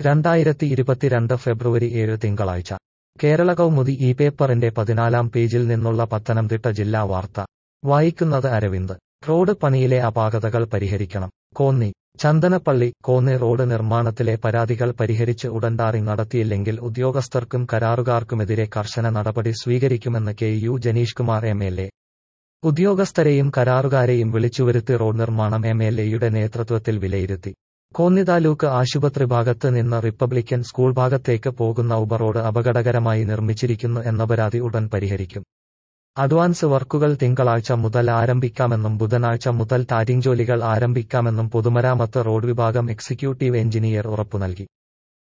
രണ്ടായിരത്തി ഇരുപത്തിരണ്ട് ഫെബ്രുവരി ഏഴ് തിങ്കളാഴ്ച കേരള കൗമുദി ഈ പേപ്പറിന്റെ പതിനാലാം പേജിൽ നിന്നുള്ള പത്തനംതിട്ട ജില്ലാ വാർത്ത വായിക്കുന്നത് അരവിന്ദ് റോഡ് പണിയിലെ അപാകതകൾ പരിഹരിക്കണം കോന്നി ചന്ദനപ്പള്ളി കോന്നി റോഡ് നിർമ്മാണത്തിലെ പരാതികൾ പരിഹരിച്ച് ഉടൻ ടാറിംഗ് നടത്തിയില്ലെങ്കിൽ ഉദ്യോഗസ്ഥർക്കും കരാറുകാർക്കുമെതിരെ കർശന നടപടി സ്വീകരിക്കുമെന്ന് K U Janeesh Kumar M L A ഉദ്യോഗസ്ഥരെയും കരാറുകാരെയും വിളിച്ചുവരുത്തി റോഡ് നിർമ്മാണം എം എൽ എയുടെ നേതൃത്വത്തിൽ വിലയിരുത്തി കോന്നി താലൂക്ക് ആശുപത്രി ഭാഗത്ത് നിന്ന് റിപ്പബ്ലിക്കൻ സ്കൂൾ ഭാഗത്തേക്ക് പോകുന്ന ഉപറോഡ് അപകടകരമായി നിർമ്മിച്ചിരിക്കുന്നു എന്ന പരാതി ഉടൻ പരിഹരിക്കും അഡ്വാൻസ് വർക്കുകൾ തിങ്കളാഴ്ച മുതൽ ആരംഭിക്കാമെന്നും ബുധനാഴ്ച മുതൽ ടാരിംഗ് ജോലികൾ ആരംഭിക്കാമെന്നും പൊതുമരാമത്ത് റോഡ് വിഭാഗം എക്സിക്യൂട്ടീവ് എഞ്ചിനീയർ ഉറപ്പു നൽകി